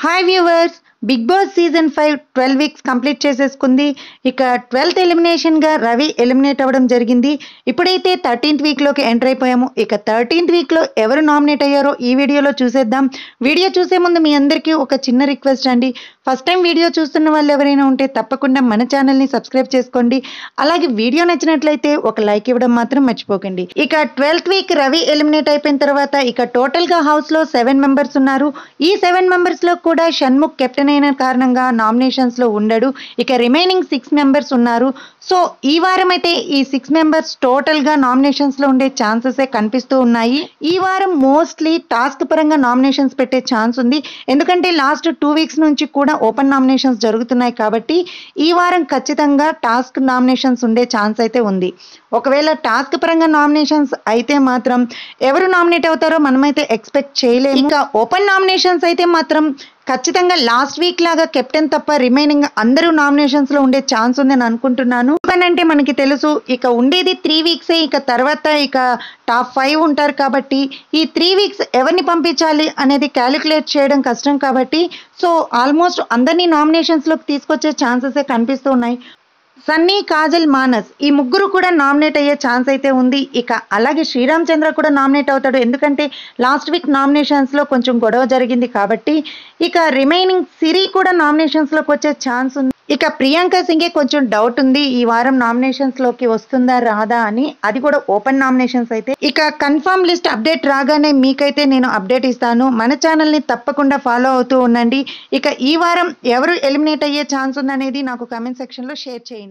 hi viewers Bigg Boss season five twelve weeks complete చేసేసుకుంది ఇక twelfth ఎలిమినేషన్గా Ravi eliminate అవ్వడం జరిగింది ఇప్పుడైతే థర్టీన్త్ వీక్లోకి ఎంటర్ అయిపోయాము ఇక థర్టీన్త్ వీక్లో ఎవరు నామినేట్ అయ్యారో ఈ వీడియోలో చూసేద్దాం వీడియో చూసే ముందు మీ అందరికీ ఒక చిన్న రిక్వెస్ట్ అండి ఫస్ట్ టైం వీడియో చూస్తున్న వాళ్ళు ఎవరైనా ఉంటే తప్పకుండా మన ఛానల్ని సబ్స్క్రైబ్ చేసుకోండి అలాగే వీడియో నచ్చినట్లయితే ఒక లైక్ ఇవ్వడం మాత్రం మర్చిపోకండి ఇక ట్వెల్త్ వీక్ రవి ఎలిమినేట్ అయిపోయిన తర్వాత ఇక టోటల్గా హౌస్లో సెవెన్ మెంబర్స్ ఉన్నారు ఈ సెవెన్ మెంబర్స్లో కూడా షణ్ముఖ్ కెప్టెన్ అయిన కారణంగా నామినేషన్స్లో ఉండడు ఇక రిమైనింగ్ సిక్స్ మెంబర్స్ ఉన్నారు సో ఈ వారం అయితే ఈ సిక్స్ మెంబర్స్ టోటల్గా నామినేషన్స్లో ఉండే ఛాన్సెసే కనిపిస్తూ ఉన్నాయి ఈ వారం మోస్ట్లీ టాస్క్ పరంగా నామినేషన్స్ పెట్టే ఛాన్స్ ఉంది ఎందుకంటే లాస్ట్ టూ వీక్స్ నుంచి కూడా ఓపెన్ నామినేషన్స్ జరుగుతున్నాయి కాబట్టి ఈ వారం ఖచ్చితంగా టాస్క్ నామినేషన్స్ ఉండే ఛాన్స్ అయితే ఉంది ఒకవేళ టాస్క్ పరంగా నామినేషన్స్ అయితే మాత్రం ఎవరు నామినేట్ అవుతారో మనమైతే ఎక్స్పెక్ట్ చేయలేము ఇంకా ఓపెన్ నామినేషన్స్ అయితే మాత్రం ఖచ్చితంగా లాస్ట్ వీక్ లాగా కెప్టెన్ తప్ప రిమైనింగ్ అందరూ నామినేషన్స్ లో ఉండే ఛాన్స్ ఉందని అనుకుంటున్నాను అంటే మనకి తెలుసు ఇక ఉండేది త్రీ వీక్సే ఇక తర్వాత ఇక టాప్ ఫైవ్ ఉంటారు కాబట్టి ఈ త్రీ వీక్స్ ఎవరిని పంపించాలి అనేది క్యాలిక్యులేట్ చేయడం కష్టం కాబట్టి సో ఆల్మోస్ట్ అందరినీ నామినేషన్స్లోకి తీసుకొచ్చే ఛాన్సెసే కనిపిస్తూ ఉన్నాయి సన్నీ కాజల్ మానస్ ఈ ముగ్గురు కూడా నామినేట్ అయ్యే ఛాన్స్ అయితే ఉంది ఇక అలాగే శ్రీరామ్ చంద్ర కూడా నామినేట్ అవుతాడు ఎందుకంటే లాస్ట్ వీక్ నామినేషన్స్లో కొంచెం గొడవ జరిగింది కాబట్టి ఇక రిమైనింగ్ సిరి కూడా నామినేషన్స్లోకి వచ్చే ఛాన్స్ ఉంది ఇక ప్రియాంక సింగే కొంచెం డౌట్ ఉంది ఈ వారం నామినేషన్స్ లోకి వస్తుందా రాదా అని అది కూడా ఓపెన్ నామినేషన్స్ అయితే ఇక కన్ఫర్మ్ లిస్ట్ అప్డేట్ రాగానే మీకైతే నేను అప్డేట్ ఇస్తాను మన ఛానల్ని తప్పకుండా ఫాలో అవుతూ ఉండండి ఇక ఈ వారం ఎవరు ఎలిమినేట్ అయ్యే ఛాన్స్ ఉందనేది నాకు కమెంట్ సెక్షన్లో షేర్ చేయండి